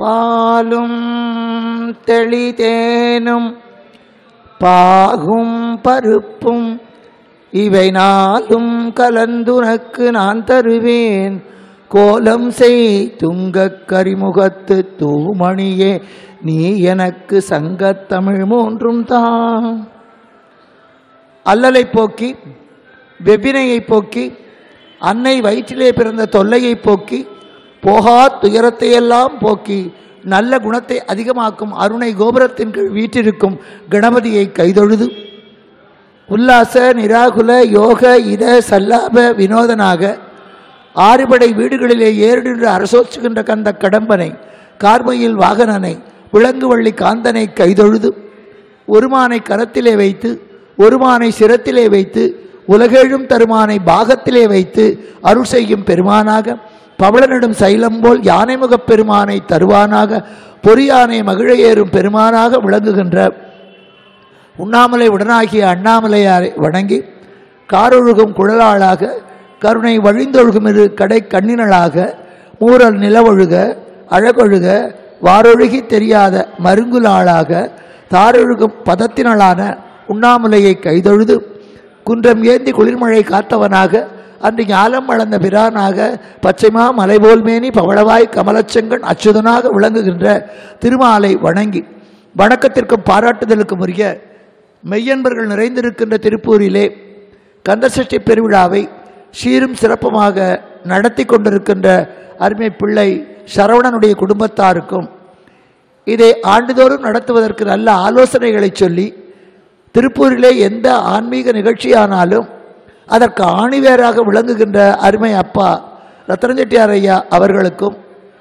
பாலும் தெளிதேனும் பாகும் பருப்பும் இவை நாளும் கலந்துனக்கு நான் தருவேன் கோலம் செய் துங்கக் கரிமுகத்து தூமணியே நீ எனக்கு சங்கத் தமிழ் மூன்றும் தான் அல்லலை போக்கி வெவ்வினையை போக்கி அன்னை வயிற்றிலே பிறந்த தொல்லையை போக்கி போகா துயரத்தையெல்லாம் போக்கி நல்ல குணத்தை அதிகமாக்கும் அருணை கோபுரத்தின் கீழ் வீற்றிருக்கும் கணபதியை கைதொழுது உல்லாச நிராகுல யோக இத சல்லாப வினோதனாக ஆறுபடை வீடுகளிலே ஏறின்று அரசோச்சுகின்ற கந்த கடம்பனை கார்மையில் வாகனனை விலங்குவள்ளி காந்தனை கைதொழுது ஒருமானை கரத்திலே வைத்து ஒருமானை சிரத்திலே வைத்து உலகேழும் தருமானை பாகத்திலே வைத்து அருள் செய்யும் பெருமானாக பவளனிடும் சைலம் போல் யானைமுகப் பெருமானை தருவானாக பொறியானை மகிழ ஏறும் பெருமானாக விளங்குகின்ற உண்ணாமலை உடனாகிய அண்ணாமலையாரை வணங்கி காரொழுகும் குழலாளாக கருணை வழிந்தொழுகும் இரு கடை கண்ணினளாக மூரல் நிலவொழுக அழகொழுக வாரொழுகி தெரியாத மருங்குலாளாக தாரொழுகும் பதத்தினளான உண்ணாமலையை கைதொழுது குன்றம் ஏந்தி குளிர்மழை காத்தவனாக அன்று ஞாலம் வளர்ந்த பிரானாக பச்சைமா மலைபோல்மேனி பவளவாய் கமலச்செங்கன் அச்சுதனாக விளங்குகின்ற திருமாலை வணங்கி வணக்கத்திற்கும் பாராட்டுதலுக்கும் உரிய மெய்யன்பர்கள் நிறைந்திருக்கின்ற திருப்பூரிலே கந்தசஷ்டி பெருவிழாவை சீரும் சிறப்புமாக நடத்தி கொண்டிருக்கின்ற அருமை பிள்ளை சரவணனுடைய குடும்பத்தாருக்கும் இதை ஆண்டுதோறும் நடத்துவதற்கு நல்ல ஆலோசனைகளை சொல்லி திருப்பூரிலே எந்த ஆன்மீக நிகழ்ச்சியானாலும் அதற்கு ஆணிவேராக விளங்குகின்ற அருமை அப்பா ரத்தன செட்டியார் ஐயா அவர்களுக்கும்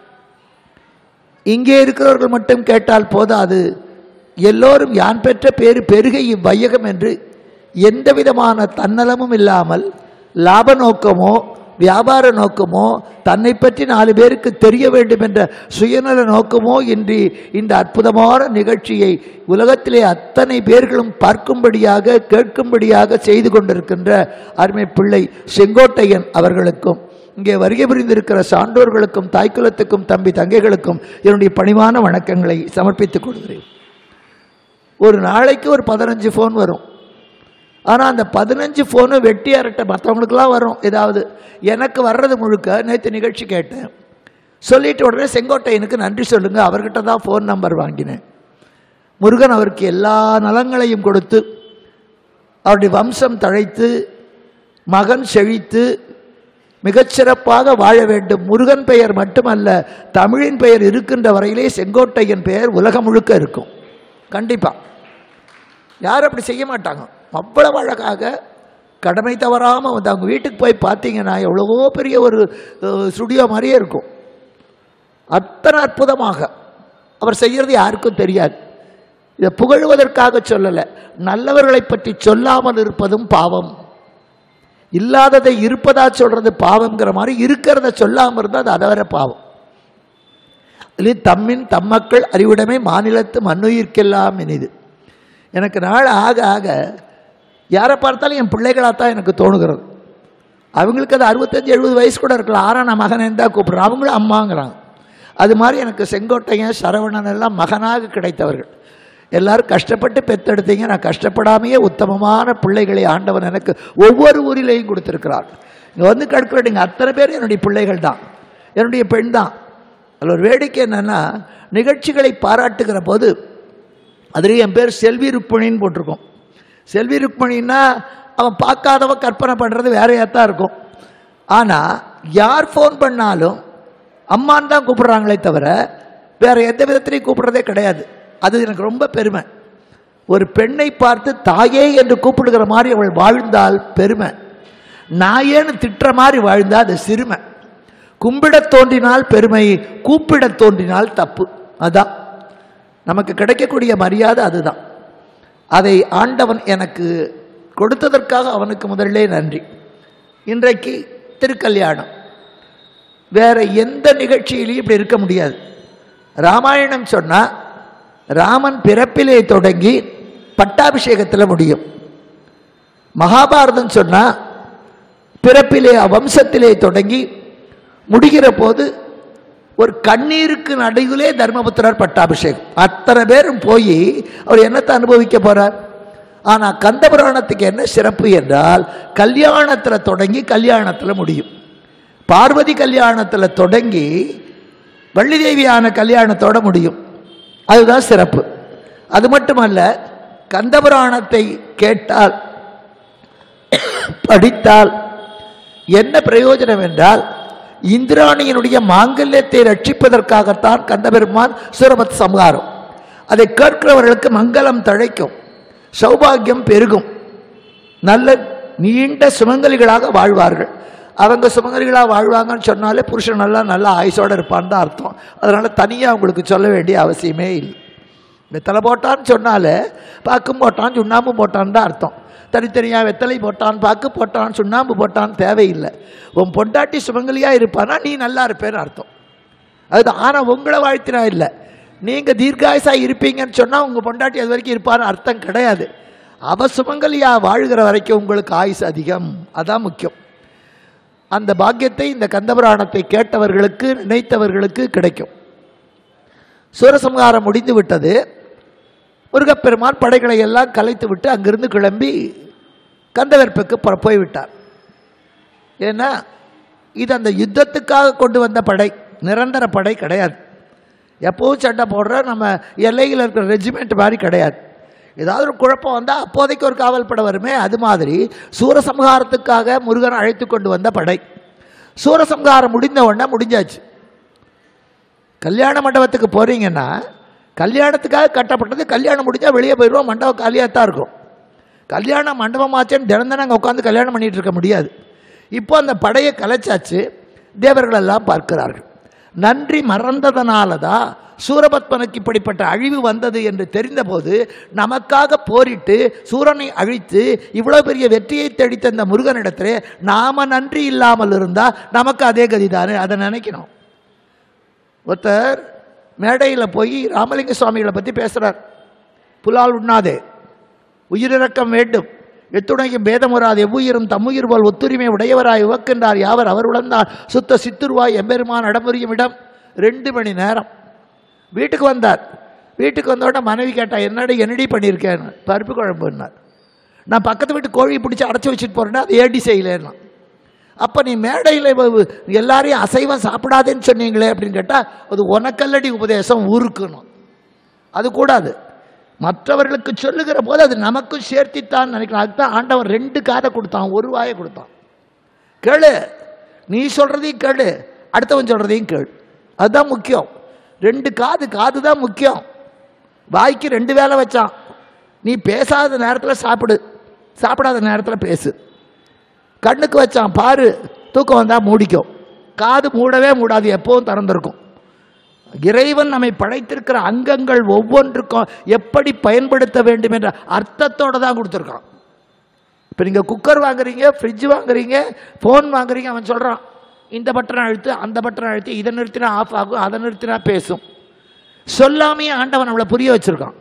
இங்கே இருக்கிறவர்கள் மட்டும் கேட்டால் போதாது எல்லோரும் யான் பெற்ற பேரு பெருகை இவ்வையகம் என்று எந்த விதமான தன்னலமும் இல்லாமல் லாப நோக்கமோ வியாபார நோக்கமோ தன்னை பற்றி நாலு பேருக்கு தெரிய வேண்டும் என்ற சுயநல நோக்கமோ இன்றி இந்த அற்புதமான நிகழ்ச்சியை உலகத்திலே அத்தனை பேர்களும் பார்க்கும்படியாக கேட்கும்படியாக செய்து கொண்டிருக்கின்ற அருமை பிள்ளை செங்கோட்டையன் அவர்களுக்கும் இங்கே வருகை புரிந்திருக்கிற சான்றோர்களுக்கும் தாய்க்குலத்துக்கும் தம்பி தங்கைகளுக்கும் என்னுடைய பணிவான வணக்கங்களை சமர்ப்பித்துக் கொள்கிறேன் ஒரு நாளைக்கு ஒரு பதினஞ்சு ஃபோன் வரும் ஆனால் அந்த பதினஞ்சு ஃபோனு வெட்டி அரட்டை மற்றவங்களுக்குலாம் வரும் ஏதாவது எனக்கு வர்றது முழுக்க நேற்று நிகழ்ச்சி கேட்டேன் சொல்லிட்டு உடனே செங்கோட்டையனுக்கு நன்றி சொல்லுங்கள் அவர்கிட்ட தான் ஃபோன் நம்பர் வாங்கினேன் முருகன் அவருக்கு எல்லா நலங்களையும் கொடுத்து அவருடைய வம்சம் தழைத்து மகன் செழித்து மிகச்சிறப்பாக வாழ வேண்டும் முருகன் பெயர் மட்டுமல்ல தமிழின் பெயர் இருக்கின்ற வரையிலே செங்கோட்டையன் பெயர் உலகம் முழுக்க இருக்கும் கண்டிப்பாக யாரும் அப்படி செய்ய மாட்டாங்க அவ்வளவு அழகாக கடமை தவறாமல் வந்து அவங்க வீட்டுக்கு போய் பார்த்தீங்கன்னா எவ்வளவோ பெரிய ஒரு ஸ்டுடியோ மாதிரியே இருக்கும் அத்தனை அற்புதமாக அவர் செய்கிறது யாருக்கும் தெரியாது இதை புகழுவதற்காக சொல்லலை நல்லவர்களை பற்றி சொல்லாமல் இருப்பதும் பாவம் இல்லாததை இருப்பதா சொல்றது பாவம்ங்கிற மாதிரி இருக்கிறத சொல்லாமல் இருந்தால் அது அதவர பாவம் அதில் தம்மின் தம்மக்கள் அறிவிடமே மாநிலத்து மண்ணுயிர்க்கெல்லாம் இனிது எனக்கு நாள் ஆக ஆக யாரை பார்த்தாலும் என் பிள்ளைகளாக தான் எனக்கு தோணுகிறது அவங்களுக்கு அது அறுபத்தஞ்சு எழுபது வயசு கூட இருக்கலாம் ஆறா நான் மகனேன்னு தான் கூப்பிட்றேன் அவங்களும் அம்மாங்கிறாங்க அது மாதிரி எனக்கு செங்கோட்டையன் சரவணன் எல்லாம் மகனாக கிடைத்தவர்கள் எல்லாரும் கஷ்டப்பட்டு பெத்தெடுத்தீங்க நான் கஷ்டப்படாமையே உத்தமமான பிள்ளைகளை ஆண்டவன் எனக்கு ஒவ்வொரு ஊரிலையும் கொடுத்துருக்கிறார் இங்கே வந்து கடுக்கிற நீங்கள் அத்தனை பேர் என்னுடைய பிள்ளைகள் தான் என்னுடைய பெண் தான் அதில் ஒரு வேடிக்கை என்னென்னா நிகழ்ச்சிகளை பாராட்டுகிற போது அதுலேயும் என் பேர் செல்வி ருக்மணின்னு போட்டிருக்கோம் செல்வி ருக்மணின்னா அவன் பார்க்காதவ கற்பனை பண்ணுறது வேறையாக தான் இருக்கும் ஆனால் யார் ஃபோன் பண்ணாலும் அம்மான்னு தான் கூப்பிட்றாங்களே தவிர வேறு எந்த விதத்திலையும் கூப்பிட்றதே கிடையாது அது எனக்கு ரொம்ப பெருமை ஒரு பெண்ணை பார்த்து தாயே என்று கூப்பிடுகிற மாதிரி அவள் வாழ்ந்தால் பெருமை நாயேன்னு திட்டுற மாதிரி வாழ்ந்தால் அது சிறுமை கும்பிடத் தோன்றினால் பெருமை கூப்பிடத் தோன்றினால் தப்பு அதான் நமக்கு கிடைக்கக்கூடிய மரியாதை அதுதான் அதை ஆண்டவன் எனக்கு கொடுத்ததற்காக அவனுக்கு முதல்லே நன்றி இன்றைக்கு திருக்கல்யாணம் வேற எந்த நிகழ்ச்சியிலையும் இப்படி இருக்க முடியாது ராமாயணம் சொன்னால் ராமன் பிறப்பிலே தொடங்கி பட்டாபிஷேகத்தில் முடியும் மகாபாரதம் சொன்னால் பிறப்பிலே வம்சத்திலே தொடங்கி முடிகிற போது ஒரு கண்ணீருக்கு நடுவிலே தர்மபுத்திரர் பட்டாபிஷேகம் அத்தனை பேரும் போய் அவர் என்னத்தை அனுபவிக்க போறார் ஆனா கந்த புராணத்துக்கு என்ன சிறப்பு என்றால் கல்யாணத்தில் தொடங்கி கல்யாணத்தில் முடியும் பார்வதி கல்யாணத்தில் தொடங்கி வள்ளி தேவியான கல்யாணத்தோட முடியும் அதுதான் சிறப்பு அது மட்டுமல்ல கந்தபுராணத்தை கேட்டால் படித்தால் என்ன பிரயோஜனம் என்றால் இந்திராணியினுடைய மாங்கல்யத்தை ரட்சிப்பதற்காகத்தான் கந்தபெருமான் சூரபத் சம்ஹாரம் அதை கேட்கிறவர்களுக்கு மங்களம் தழைக்கும் சௌபாகியம் பெருகும் நல்ல நீண்ட சுமங்கலிகளாக வாழ்வார்கள் அவங்க சுமங்கலிகளாக வாழ்வாங்கன்னு சொன்னாலே புருஷன் நல்லா நல்ல ஆயுசோடு இருப்பான்னு தான் அர்த்தம் அதனால் தனியாக அவங்களுக்கு சொல்ல வேண்டிய அவசியமே இல்லை வெத்தலை போட்டான்னு சொன்னாலே பாக்கும் போட்டான் சுண்ணாம்பு போட்டான்னு தான் அர்த்தம் தனித்தனியாக வெத்தலை போட்டான் பாக்கு போட்டான் சுண்ணாம்பு போட்டான் தேவையில்லை உன் பொண்டாட்டி சுமங்கலியாக இருப்பானா நீ நல்லா இருப்பேன்னு அர்த்தம் அது ஆனால் உங்களை வாழ்த்தினா இல்லை நீங்கள் தீர்காயசாக இருப்பீங்கன்னு சொன்னால் உங்கள் பொண்டாட்டி அது வரைக்கும் இருப்பான்னு அர்த்தம் கிடையாது அவ சுமங்கலியா வாழ்கிற வரைக்கும் உங்களுக்கு ஆயுசு அதிகம் அதான் முக்கியம் அந்த பாக்கியத்தை இந்த கந்தபுராணத்தை கேட்டவர்களுக்கு நினைத்தவர்களுக்கு கிடைக்கும் சூரசம்ஹாரம் முடிந்து விட்டது முருகப்பெருமான் படைகளை எல்லாம் கலைத்து விட்டு அங்கிருந்து கிளம்பி கந்தவெற்புக்கு புற- போய்விட்டார் ஏன்னா இது அந்த யுத்தத்துக்காக கொண்டு வந்த படை நிரந்தர படை கிடையாது எப்பவும் சண்டை போடுற நம்ம எல்லையில் இருக்கிற ரெஜிமெண்ட் மாதிரி கிடையாது ஏதாவது ஒரு குழப்பம் வந்தால் அப்போதைக்கு ஒரு காவல் படை வருமே அது மாதிரி சூரசம்ஹாரத்துக்காக முருகன் அழைத்து கொண்டு வந்த படை சூரசம்ஹாரம் முடிந்த உடனே முடிஞ்சாச்சு கல்யாண மண்டபத்துக்கு போகிறீங்கன்னா கல்யாணத்துக்காக கட்டப்பட்டது கல்யாணம் முடிஞ்சால் வெளியே போயிடுவோம் மண்டபம் காலியாக தான் இருக்கும் கல்யாண மண்டபமாச்சேன்னு தினம் தினம் அங்கே உட்காந்து கல்யாணம் பண்ணிட்டு இருக்க முடியாது இப்போ அந்த படையை கலைச்சாச்சு தேவர்கள் எல்லாம் பார்க்கிறார்கள் நன்றி மறந்ததனால தான் சூரபத்மனுக்கு இப்படிப்பட்ட அழிவு வந்தது என்று தெரிந்தபோது நமக்காக போரிட்டு சூரனை அழித்து இவ்வளோ பெரிய வெற்றியை தெளித்த இந்த முருகனிடத்திலே நாம நன்றி இல்லாமல் இருந்தால் நமக்கு அதே கதிதானே அதை நினைக்கணும் ஒருத்தர் மேடையில் போய் ராமலிங்க சுவாமிகளை பற்றி பேசுகிறார் புலால் உண்ணாதே உயிரிறக்கம் வேண்டும் எத்துணையும் பேதமுறாது எவ்வுயிரும் தம்முயிர் போல் ஒத்துரிமை உடையவராய் உவக்கின்றார் யாவர் அவருடன் தான் சுத்த சித்துருவாய் எம்பெருமான் இடமுறியும் இடம் ரெண்டு மணி நேரம் வீட்டுக்கு வந்தார் வீட்டுக்கு வந்த உடனே மனைவி கேட்டா என்னடி என்னடி பண்ணியிருக்கேன்னு பருப்பு குழம்புன்னார் நான் பக்கத்து வீட்டு கோழியை பிடிச்சி அடைச்சி வச்சுட்டு போகிறேன்னா அது ஏடி செய்யலேன்னா அப்போ நீ மேடையில் எல்லாரையும் அசைவம் சாப்பிடாதேன்னு சொன்னீங்களே அப்படின்னு கேட்டால் அது உனக்கல்லடி உபதேசம் ஊருக்குணும் அது கூடாது மற்றவர்களுக்கு சொல்லுகிற போது அது நமக்கும் சேர்த்தித்தான் நினைக்கலாம் அதுதான் ஆண்டவன் ரெண்டு காதை கொடுத்தான் ஒரு வாயை கொடுத்தான் கேளு நீ சொல்கிறதையும் கேளு அடுத்தவன் சொல்கிறதையும் கேளு அதுதான் முக்கியம் ரெண்டு காது காது தான் முக்கியம் வாய்க்கு ரெண்டு வேலை வச்சான் நீ பேசாத நேரத்தில் சாப்பிடு சாப்பிடாத நேரத்தில் பேசு கண்ணுக்கு வச்சான் பாரு தூக்கம் வந்தால் மூடிக்கும் காது மூடவே மூடாது எப்பவும் திறந்திருக்கும் இறைவன் நம்மை படைத்திருக்கிற அங்கங்கள் ஒவ்வொன்றுக்கும் எப்படி பயன்படுத்த வேண்டும் என்ற அர்த்தத்தோட தான் கொடுத்துருக்கான் இப்போ நீங்கள் குக்கர் வாங்குறீங்க ஃப்ரிட்ஜ் வாங்குறீங்க ஃபோன் வாங்குறீங்க அவன் சொல்கிறான் இந்த பட்டனை அழுத்து அந்த பட்டனை அழுத்தி இதை நிறுத்தினா ஆஃப் ஆகும் அதை நிறுத்தினா பேசும் சொல்லாமையே ஆண்டவன் நம்மளை புரிய வச்சுருக்கான்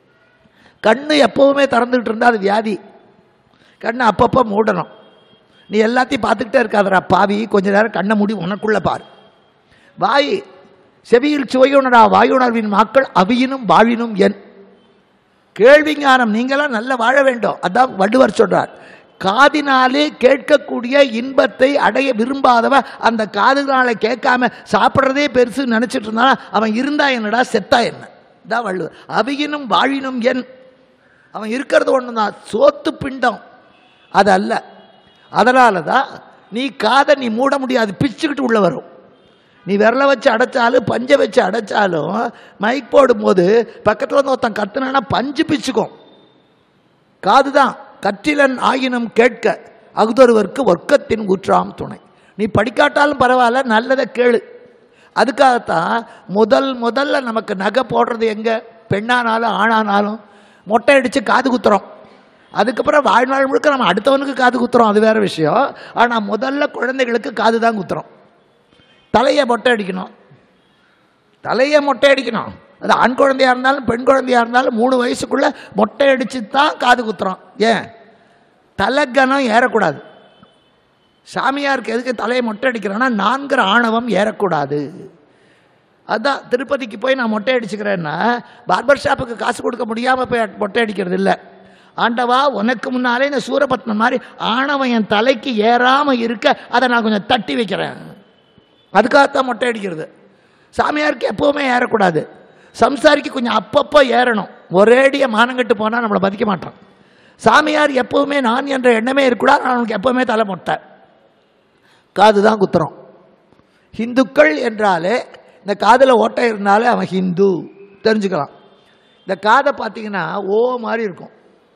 கண்ணு எப்பவுமே திறந்துக்கிட்டு இருந்தால் அது வியாதி கண்ணை அப்பப்போ மூடணும் நீ எல்லாத்தையும் பார்த்துக்கிட்டே இருக்காதடா பாவி கொஞ்ச நேரம் கண்ணை மூடி உனக்குள்ள பார் வாய் செவியில் சுவையுணரா வாயுணர்வின் மக்கள் அவியினும் வாழினும் என் கேள்வி ஞானம் நீங்களாம் நல்லா வாழ வேண்டும் அதான் வள்ளுவர் சொல்றார் காதினாலே கேட்கக்கூடிய இன்பத்தை அடைய விரும்பாதவன் அந்த காதுனால கேட்காம சாப்பிட்றதே பெருசு நினைச்சிட்டு இருந்தா அவன் இருந்தா என்னடா செத்தா என்ன தான் வள்ளுவர் அவியினும் வாழினும் என் அவன் இருக்கிறது ஒன்று தான் சோத்து பிண்டம் அது அல்ல அதனால தான் நீ காதை நீ மூட முடியாது பிச்சுக்கிட்டு உள்ள வரும் நீ விரலை வச்சு அடைச்சாலும் பஞ்சை வச்சு அடைச்சாலும் மைக் போடும்போது பக்கத்தில் வந்து ஒருத்தன் கத்துனானா பஞ்சு பிச்சுக்கும் காது தான் கற்றிலன் ஆயினும் கேட்க அகுதொருவருக்கு ஒர்க்கத்தின் ஊற்றாம் துணை நீ படிக்காட்டாலும் பரவாயில்ல நல்லதை கேளு அதுக்காகத்தான் முதல் முதல்ல நமக்கு நகை போடுறது எங்கே பெண்ணானாலும் ஆணானாலும் மொட்டை அடித்து காது குத்துறோம் அதுக்கப்புறம் வாழ்நாள் முழுக்க நம்ம அடுத்தவனுக்கு காது குத்துறோம் அது வேற விஷயம் ஆனால் முதல்ல குழந்தைகளுக்கு காது தான் குத்துறோம் தலையை மொட்டை அடிக்கணும் தலையை மொட்டை அடிக்கணும் அது ஆண் குழந்தையா இருந்தாலும் பெண் குழந்தையா இருந்தாலும் மூணு வயசுக்குள்ள மொட்டை அடிச்சு தான் காது குத்துறோம் ஏன் தலைக்கனம் ஏறக்கூடாது சாமியாருக்கு எதுக்கு தலையை மொட்டை அடிக்கிறான்னா நான்கிற ஆணவம் ஏறக்கூடாது அதான் திருப்பதிக்கு போய் நான் மொட்டை அடிச்சுக்கிறேன்னா பார்பர் ஷாப்புக்கு காசு கொடுக்க முடியாமல் போய் மொட்டை அடிக்கிறது இல்லை ஆண்டவா உனக்கு முன்னாலே இந்த சூரபத்மன் மாதிரி ஆணவன் என் தலைக்கு ஏறாமல் இருக்க அதை நான் கொஞ்சம் தட்டி வைக்கிறேன் அதுக்காகத்தான் மொட்டை அடிக்கிறது சாமியாருக்கு எப்போவுமே ஏறக்கூடாது சம்சாரிக்கு கொஞ்சம் அப்பப்போ ஏறணும் ஒரேடியாக மானங்கட்டு போனால் நம்மளை மதிக்க மாட்டான் சாமியார் எப்போவுமே நான் என்ற எண்ணமே இருக்கக்கூடாது அவனுக்கு எப்போவுமே தலை மொட்டை காது தான் குத்துறோம் ஹிந்துக்கள் என்றாலே இந்த காதில் ஓட்டை இருந்தாலே அவன் ஹிந்து தெரிஞ்சுக்கலாம் இந்த காதை பார்த்தீங்கன்னா ஓ மாதிரி இருக்கும்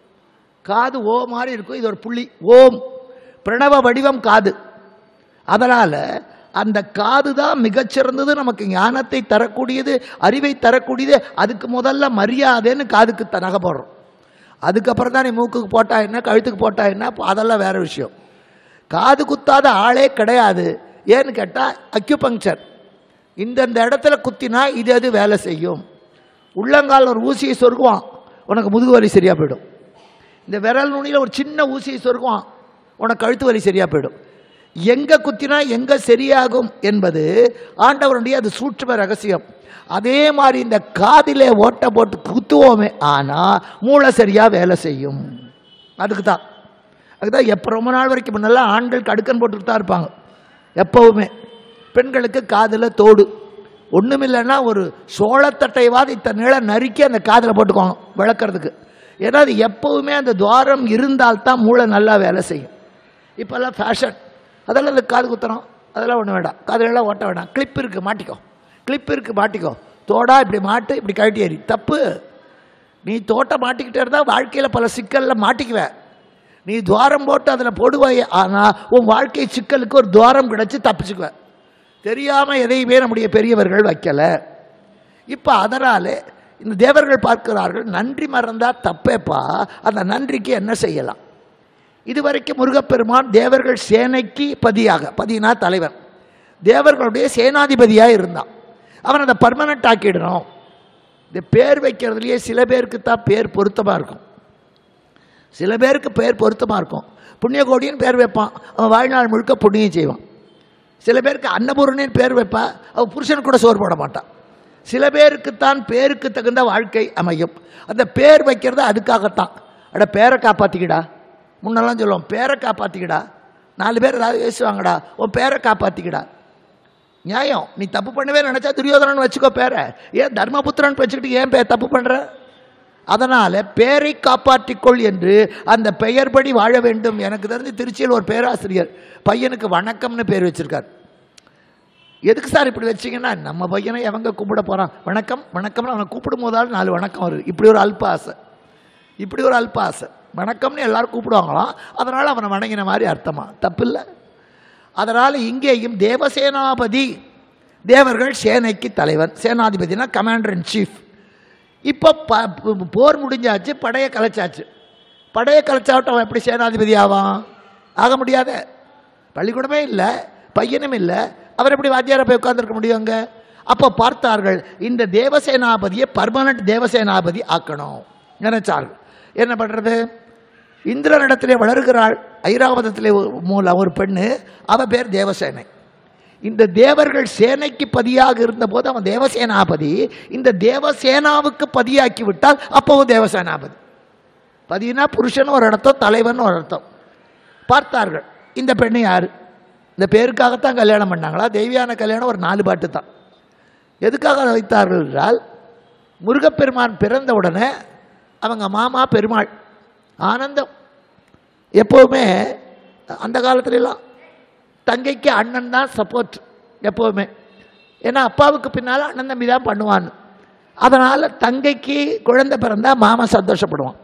காது ஓ மாதிரி இருக்கும் இது ஒரு புள்ளி ஓம் பிரணவ வடிவம் காது அதனால் அந்த காது தான் மிகச்சிறந்தது நமக்கு ஞானத்தை தரக்கூடியது அறிவை தரக்கூடியது அதுக்கு முதல்ல மரியாதைன்னு காதுக்கு த- நகை போடுறோம் அதுக்கப்புறம் தான் நீ மூக்குக்கு போட்டா என்ன கழுத்துக்கு போட்டா என்ன அப்ப அதெல்லாம் வேற விஷயம் காது குத்தாத ஆளே கிடையாது ஏன்னு கேட்டால் அக்யூபங்க்சர் இந்தந்த இடத்துல குத்தினா இது அது வேலை செய்யும் உள்ளங்கால் ஒரு ஊசியை சொருகுவான் உனக்கு முதுகு வலி சரியாக போயிடும் இந்த விரல் நுனியில் ஒரு சின்ன ஊசியை சொருகுவான் உனக்கு கழுத்து வலி சரியாக போயிடும் எங்கே குத்தினா எங்கே சரியாகும் என்பது ஆண்டவருடைய அது சூட்சும ரகசியம் அதே மாதிரி இந்த காதிலே ஓட்டை போட்டு குத்துவோமே ஆனால் மூளை சரியாக வேலை செய்யும் அதுக்கு தான் அதுதான் எப்போ ரொம்ப நாள் வரைக்கும் முன்னெல்லாம் ஆண்கள் கடுக்கன் போட்டுட்டு தான் இருப்பாங்க எப்போவுமே பெண்களுக்கு காதில் தோடு ஒன்றுமில்லைன்னா ஒரு சோளத்தட்டைவாது இத்தனை நீளம் நறுக்கி அந்த காதில் போட்டுக்குவாங்க விளக்குறதுக்கு ஏன்னா அது எப்போவுமே அந்த துவாரம் இருந்தால்தான் மூளை நல்லா வேலை செய்யும் இப்போல்லாம் ஃபேஷன் அதெல்லாம் இந்த காது குத்துறோம் அதெல்லாம் ஒன்றும் வேண்டாம் காதுலெல்லாம் ஓட்ட வேண்டாம் கிளிப் இருக்குது மாட்டிக்கோ கிளிப் இருக்குது மாட்டிக்கோ தோடா இப்படி மாட்டு இப்படி கழட்டி ஏறி தப்பு நீ தோட்டை மாட்டிக்கிட்டே இருந்தால் வாழ்க்கையில் பல சிக்கலில் மாட்டிக்குவேன் நீ துவாரம் போட்டு அதில் போடுவாய் ஆனால் உன் வாழ்க்கை சிக்கலுக்கு ஒரு துவாரம் கிடச்சி தப்பிச்சுக்குவேன் தெரியாமல் எதையுமே நம்முடைய பெரியவர்கள் வைக்கலை இப்போ அதனால் இந்த தேவர்கள் பார்க்கிறார்கள் நன்றி மறந்தா தப்பேப்பா அந்த நன்றிக்கு என்ன செய்யலாம் இதுவரைக்கும் முருகப்பெருமான் தேவர்கள் சேனைக்கு பதியாக பதினா தலைவன் தேவர்களுடைய சேனாதிபதியாக இருந்தான் அவன் அதை பர்மனண்ட் ஆக்கிடணும் இந்த பேர் வைக்கிறதுலையே சில பேருக்கு தான் பேர் பொருத்தமாக இருக்கும் சில பேருக்கு பேர் பொருத்தமாக இருக்கும் புண்ணியகோடின்னு பேர் வைப்பான் அவன் வாழ்நாள் முழுக்க புண்ணியம் செய்வான் சில பேருக்கு அன்னபூரணின்னு பேர் வைப்பா அவன் புருஷனுக்கு கூட சோறு போட மாட்டான் சில பேருக்குத்தான் பேருக்கு தகுந்த வாழ்க்கை அமையும் அந்த பேர் வைக்கிறது அதுக்காகத்தான் அட பேரை காப்பாற்றிக்கிடா முன்னெல்லாம் சொல்லுவோம் பேரை காப்பாற்றிக்கிடா நாலு பேர் ஏதாவது பேசுவாங்கடா உன் பேரை காப்பாற்றிக்கிடா நியாயம் நீ தப்பு பண்ணவே நினச்சா துரியோதனன் வச்சுக்கோ பேரை ஏன் தர்மபுத்திரன் வச்சுக்கிட்டு ஏன் பே தப்பு பண்ணுற அதனால் பேரை காப்பாற்றிக்கொள் என்று அந்த பெயர்படி வாழ வேண்டும் எனக்கு தெரிஞ்சு திருச்சியில் ஒரு பேராசிரியர் பையனுக்கு வணக்கம்னு பேர் வச்சிருக்கார் எதுக்கு சார் இப்படி வச்சீங்கன்னா நம்ம பையனை எவங்க கூப்பிட போகிறான் வணக்கம் வணக்கம்னு அவனை கூப்பிடும் போதாலும் நாலு வணக்கம் வருது இப்படி ஒரு அல்ப ஆசை இப்படி ஒரு அல்ப ஆசை வணக்கம்னு எல்லாரும் கூப்பிடுவாங்களாம் அதனால் அவனை வணங்கின மாதிரி அர்த்தமா தப்பில்லை அதனால் இங்கேயும் தேவசேனாபதி தேவர்கள் சேனைக்கு தலைவன் சேனாதிபதினா கமாண்டர் இன் சீஃப் இப்போ ப ப- போர் முடிஞ்சாச்சு படையை கலைச்சாச்சு படையை கலைச்சாவிட்டு அவன் எப்படி சேனாதிபதி ஆவான் ஆக முடியாத பள்ளிக்கூடமே இல்லை பையனும் இல்லை அவர் எப்படி வாத்தியாரை போய் உட்காந்துருக்க முடியுங்க அப்போ பார்த்தார்கள் இந்த தேவசேனாபதியை பர்மனண்ட் தேவசேனாபதி ஆக்கணும் நினைச்சார்கள் என்ன பண்ணுறது இந்திரனிடத்திலே வளர்கிறாள் ஐராவதத்திலே ஒரு மூலம் ஒரு பெண்ணு அவ பேர் தேவசேனை இந்த தேவர்கள் சேனைக்கு பதியாக இருந்தபோது அவன் தேவசேனாபதி இந்த தேவசேனாவுக்கு பதியாக்கி விட்டால் அப்பவும் தேவசேனாபதி பதினா புருஷன் ஒரு அர்த்தம் தலைவன் ஒரு அர்த்தம் பார்த்தார்கள் இந்த பெண்ணு யார் இந்த பேருக்காகத்தான் கல்யாணம் பண்ணாங்களா தெய்வியான கல்யாணம் ஒரு நாலு பாட்டு தான் எதுக்காக அதை வைத்தார்கள் என்றால் முருகப்பெருமான் பிறந்த உடனே அவங்க மாமா பெருமாள் ஆனந்தம் எப்போவுமே அந்த காலத்துலலாம் தங்கைக்கு அண்ணன் தான் சப்போர்ட் எப்போவுமே ஏன்னா அப்பாவுக்கு பின்னால் அண்ணன் தம்பி தான் பண்ணுவான்னு அதனால் தங்கைக்கு குழந்தை பிறந்தா மாமன் சந்தோஷப்படுவான்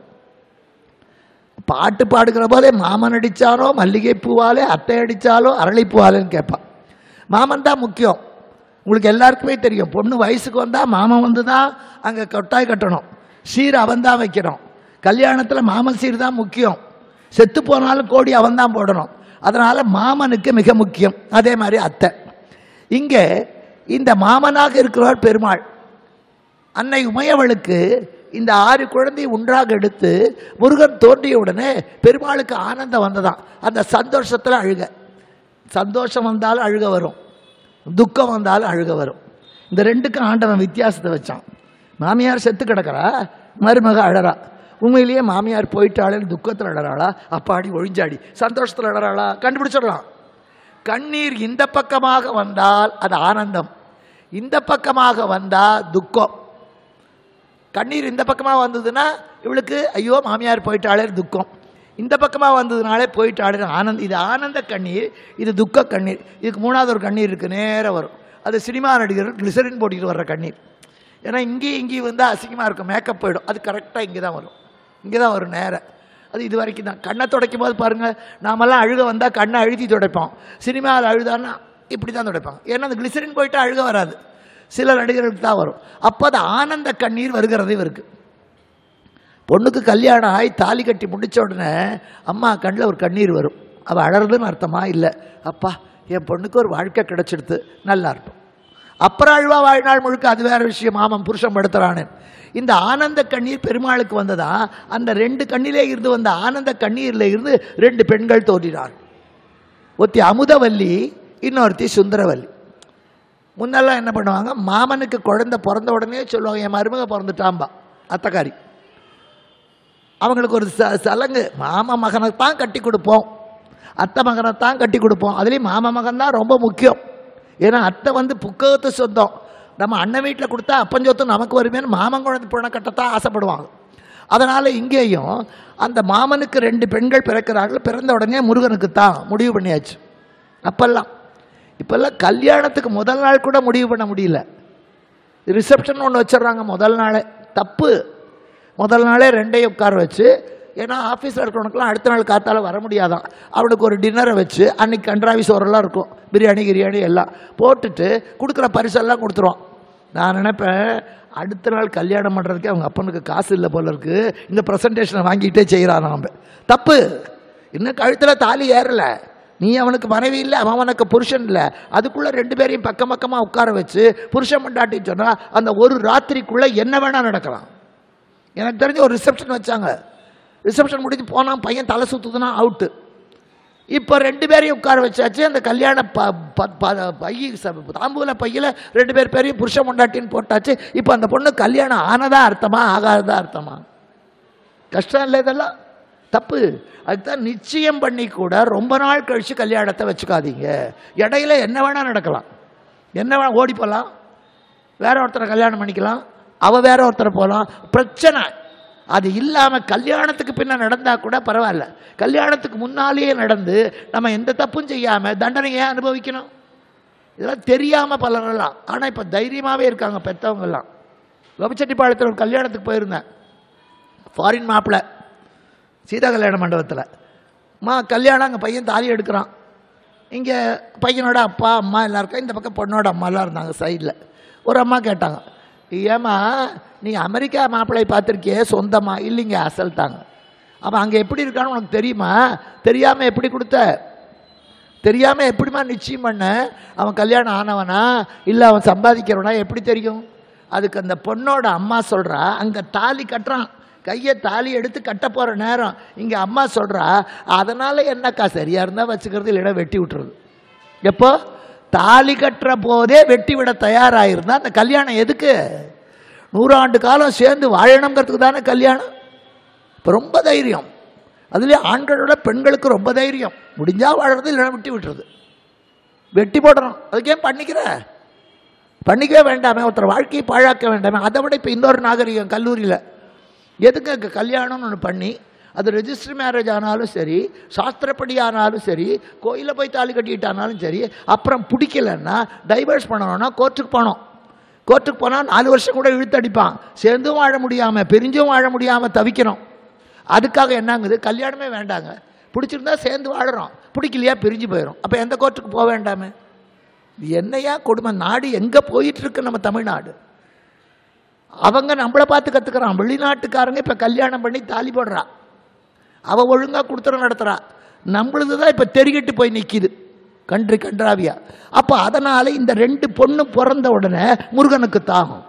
பாட்டு பாடுகிற போதே மாமன் அடித்தானோ மல்லிகை பூவாலே அத்தை அடித்தாலோ அரளிப்பூவாலேன்னு கேட்பான் மாமன் தான் முக்கியம் உங்களுக்கு எல்லாருக்குமே தெரியும் பொண்ணு வயசுக்கு வந்தால் மாமன் வந்து தான் அங்கே கொட்டாய் கட்டணும் சீர் அவன் தான் வைக்கணும் கல்யாணத்தில் மாமன் சீர் தான் முக்கியம் செத்து போனாலும் கோடி அவன் தான் போடணும் அதனால் மாமனுக்கு மிக முக்கியம் அதே மாதிரி அத்தை இங்கே இந்த மாமனாக இருக்கிறவர் பெருமாள் அன்னை உமையவளுக்கு இந்த ஆறு குழந்தை ஒன்றாக எடுத்து முருகன் தோன்றிய உடனே பெருமாளுக்கு ஆனந்தம் வந்ததாம் அந்த சந்தோஷத்தில் அழுக சந்தோஷம் வந்தாலும் அழுக வரும் துக்கம் வந்தாலும் அழுக வரும் இந்த ரெண்டுக்கும் ஆண்டவன் வித்தியாசத்தை வச்சான் மாமியார் செத்து கிடக்கிறா மருமக அழறா உண்மையிலேயே மாமியார் போயிட்டாளேன்னு துக்கத்தில் அழறாளா அப்பாடி ஒழிஞ்சாடி சந்தோஷத்தில் அழறாளா கண்டுபிடிச்சிடலாம் கண்ணீர் இந்த பக்கமாக வந்தால் அது ஆனந்தம் இந்த பக்கமாக வந்தால் துக்கம் கண்ணீர் இந்த பக்கமாக வந்ததுன்னா இவளுக்கு ஐயோ மாமியார் போயிட்டாளே துக்கம் இந்த பக்கமாக வந்ததுனாலே போயிட்டாளே ஆனந்த் இது ஆனந்த கண்ணீர் இது துக்க கண்ணீர் இதுக்கு மூணாவது ஒரு கண்ணீர் இருக்குது நேராக வரும் அது சினிமா நடிகர் கிளிசரின் போட்டிட்டு வர்ற கண்ணீர் ஏன்னா இங்கேயும் இங்கேயும் வந்தால் அசிங்கமாக இருக்கும் மேக்கப் போயிடும் அது கரெக்டாக இங்கே தான் வரும் இங்கே தான் வரும் நேரம் அது இது வரைக்கும் தான் கண்ணை துடைக்கும் போது பாருங்கள் நாமெல்லாம் அழுக வந்தால் கண்ணை அழுத்தி துடைப்போம் சினிமாவில் அழுதான்னா இப்படி தான் துடைப்பாங்க ஏன்னா அந்த கிளிசரின் போயிட்டு அழுக வராது சில நடிகர்களுக்கு தான் வரும் அப்போ அது ஆனந்த கண்ணீர் வருகிறது இவருக்கு பொண்ணுக்கு கல்யாணம் ஆகி தாலி கட்டி முடிச்ச உடனே அம்மா கண்ணில் ஒரு கண்ணீர் வரும் அவள் அழறதுன்னு அர்த்தமா இல்லை அப்பா என் பொண்ணுக்கு ஒரு வாழ்க்கை கிடைச்சிடுது நல்லா இருக்கும் அப்புறம் அழுவா வாழ்நாள் முழுக்க அது வேற விஷயம் மாமன் புருஷன் படுத்துறான்னு இந்த ஆனந்த கண்ணீர் பெருமாளுக்கு வந்ததா அந்த ரெண்டு கண்ணிலே இருந்து வந்த ஆனந்த கண்ணீரில் இருந்து ரெண்டு பெண்கள் தோன்றினார் ஒருத்தி அமுதவல்லி இன்னொருத்தி சுந்தரவல்லி முன்னெல்லாம் என்ன பண்ணுவாங்க மாமனுக்கு குழந்தை பிறந்த உடனே சொல்லுவாங்க என் மருமக பிறந்துட்டாம்பா அத்தக்காரி அவங்களுக்கு ஒரு ச சலங்கு மாமா மகனை தான் கட்டி கொடுப்போம் அத்தை மகனை தான் கட்டி கொடுப்போம் அதுலேயும் மாமா மகன் தான் ரொம்ப முக்கியம் ஏன்னா அத்தை வந்து புக்ககத்து சொந்தம் நம்ம அண்ணன் வீட்டில் கொடுத்தா அப்பஞ்சொத்து நமக்கு வருமேன்னு மாமன் குழந்தை பொண்ணை கட்டத்தான் ஆசைப்படுவாங்க அதனால் இங்கேயும் அந்த மாமனுக்கு ரெண்டு பெண்கள் பிறக்கிறார்கள் பிறந்த உடனே முருகனுக்கு தான் முடிவு பண்ணியாச்சு அப்பெல்லாம் இப்போல்லாம் கல்யாணத்துக்கு முதல் நாள் கூட முடிவு பண்ண முடியல ரிசப்ஷன் ஒன்று வச்சிடுறாங்க முதல் நாளே தப்பு முதல் நாளே ரெண்டையும் உட்கார வச்சு ஏன்னா ஆஃபீஸில் இருக்கிறவனுக்குலாம் அடுத்த நாள் காத்தால வர முடியாதான் அவனுக்கு ஒரு டின்னரை வச்சு அன்னைக்கு கன்றாவி சோறெல்லாம் இருக்கும் பிரியாணி கிரியாணி எல்லாம் போட்டுட்டு கொடுக்குற பரிசெல்லாம் கொடுத்துருவான் நான் நினைப்பேன் அடுத்த நாள் கல்யாணம் பண்ணுறதுக்கு அவங்க அப்பனுக்கு காசு இல்லை போல இருக்கு இந்த ப்ரெசன்டேஷனை வாங்கிட்டே செய்கிறான் நாம் தப்பு இன்னும் கழுத்தில் தாலி ஏறல நீ அவனுக்கு மனைவி இல்லை அவன் அவனுக்கு புருஷன் இல்லை அதுக்குள்ளே ரெண்டு பேரையும் பக்கம் பக்கமாக உட்கார வச்சு புருஷன் மண்டாட்டின்னு சொன்னால் அந்த ஒரு ராத்திரிக்குள்ளே என்ன வேணால் நடக்கலாம் எனக்கு தெரிஞ்ச ஒரு ரிசப்ஷன் வச்சாங்க ரிசப்ஷன் முடிஞ்சு போனால் பையன் தலை சுற்றுதுன்னா அவுட்டு இப்போ ரெண்டு பேரையும் உட்கார வச்சாச்சு அந்த கல்யாண ப ப- ப- பைய ச- தாம்பூல பையில் ரெண்டு பேர் பேரையும் புருஷ முண்டாட்டின்னு போட்டாச்சு இப்போ அந்த பொண்ணு கல்யாணம் ஆனதா அர்த்தமா ஆகாததா அர்த்தமா கஷ்டம் இல்லை இதெல்லாம் தப்பு அதுதான் நிச்சயம் பண்ணி கூட ரொம்ப நாள் கழித்து கல்யாணத்தை வச்சுக்காதீங்க இடையில என்ன வேணால் நடக்கலாம் என்ன வேணா ஓடி போகலாம் வேற ஒருத்தரை கல்யாணம் பண்ணிக்கலாம் அவ வேற ஒருத்தரை போகலாம் பிரச்சனை அது இல்லாமல் கல்யாணத்துக்கு பின்ன நடந்தால் கூட பரவாயில்ல கல்யாணத்துக்கு முன்னாலேயே நடந்து நம்ம எந்த தப்பும் செய்யாமல் தண்டனையை அனுபவிக்கணும் இதெல்லாம் தெரியாமல் பலரெல்லாம் ஆனால் இப்போ தைரியமாகவே இருக்காங்க பெற்றவங்கெல்லாம் கோபிச்செட்டிப்பாளையத்தில் ஒரு கல்யாணத்துக்கு போயிருந்தேன் ஃபாரின் மாப்பிள்ளை சீதா கல்யாண மண்டபத்தில் மா கல்யாணம் அங்கே பையன் தாலி எடுக்கிறான் இங்கே பையனோட அப்பா அம்மா எல்லாம் இருக்கா இந்த பக்கம் பொண்ணோட அம்மாலாம் இருந்தாங்க சைடில் ஒரு அம்மா கேட்டாங்க ஏம்மா நீ அமெரிக்கா மாப்பிள்ளை பார்த்துருக்கியே சொந்தமா இல்லைங்க அசல்ட்டாங்க அவன் அங்கே எப்படி இருக்கான்னு உனக்கு தெரியுமா தெரியாமல் எப்படி கொடுத்த தெரியாமல் எப்படிம்மா நிச்சயம் பண்ண அவன் கல்யாணம் ஆனவனா இல்லை அவன் சம்பாதிக்கிறவனா எப்படி தெரியும் அதுக்கு அந்த பொண்ணோட அம்மா சொல்கிறா அங்கே தாலி கட்டுறான் கையை தாலி எடுத்து கட்ட போகிற நேரம் இங்கே அம்மா சொல்கிறா அதனால் என்னக்கா சரியாக இருந்தால் வச்சுக்கிறது இல்லைன்னா வெட்டி விட்டுறது எப்போ தாலி கட்டுற போதே வெட்டி விட தயாராகிருந்தா அந்த கல்யாணம் எதுக்கு நூறாண்டு காலம் சேர்ந்து வாழணுங்கிறதுக்கு தானே கல்யாணம் இப்போ ரொம்ப தைரியம் அதுலேயே ஆண்களோட பெண்களுக்கு ரொம்ப தைரியம் முடிஞ்சா வாழறது இல்லைன்னா விட்டு விட்டுறது வெட்டி போடுறோம் அதுக்கு ஏன் பண்ணிக்கிற பண்ணிக்கவே வேண்டாமே ஒருத்தர் வாழ்க்கையை பாழாக்க வேண்டாமே அதை விட இப்போ இன்னொரு நாகரிகம் கல்லூரியில் எதுக்கு அங்கே கல்யாணம்னு ஒன்று பண்ணி அது ரெஜிஸ்டர் மேரேஜ் ஆனாலும் சரி சாஸ்திரப்படி ஆனாலும் சரி கோயிலில் போய் தாலி கட்டிக்கிட்டானாலும் சரி அப்புறம் பிடிக்கலன்னா டைவர்ஸ் பண்ணணும்னா கோர்ட்டுக்கு போனோம் கோர்ட்டுக்கு போனால் நாலு வருஷம் கூட இழுத்தடிப்பான் சேர்ந்தும் வாழ முடியாமல் பிரிஞ்சும் வாழ முடியாமல் தவிக்கிறோம் அதுக்காக என்னங்குது கல்யாணமே வேண்டாங்க பிடிச்சிருந்தா சேர்ந்து வாழுறோம் பிடிக்கலையா பிரிஞ்சு போயிடும் அப்போ எந்த கோர்ட்டுக்கு போக வேண்டாமே இது என்னையா கொடுமை நாடு எங்கே போயிட்டு இருக்கு நம்ம தமிழ்நாடு அவங்க நம்மளை பார்த்து கற்றுக்கிறான் வெளிநாட்டுக்காரங்க இப்போ கல்யாணம் பண்ணி தாலி போடுறா அவள் ஒழுங்காக கொடுத்துற நடத்துகிறா நம்மளுது தான் இப்போ தெருகிட்டு போய் நிற்கிது கன்று கன்றாவியா அப்போ அதனால் இந்த ரெண்டு பொண்ணு பிறந்த உடனே முருகனுக்கு தாகும்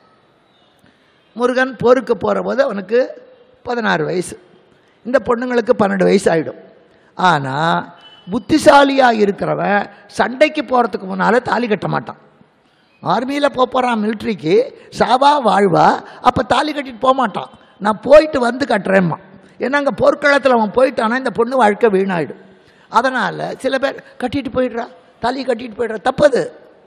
முருகன் போருக்கு போகிற போது அவனுக்கு பதினாறு வயசு இந்த பொண்ணுங்களுக்கு பன்னெண்டு வயசு ஆகிடும் ஆனால் புத்திசாலியாக இருக்கிறவன் சண்டைக்கு போகிறதுக்கு முன்னால் தாலி கட்ட மாட்டான் ஆர்மியில் போகிறான் மிலிட்ரிக்கு சாவா வாழ்வா அப்போ தாலி கட்டிட்டு போக மாட்டான் நான் போயிட்டு வந்து கட்டுறேம்மா ஏன்னா அங்கே போர்க்களத்தில் அவன் போயிட்டானா இந்த பொண்ணு வாழ்க்கை வீணாயிடும் அதனால் சில பேர் கட்டிட்டு போயிடுறா தாலி கட்டிட்டு போயிடுறா தப்பது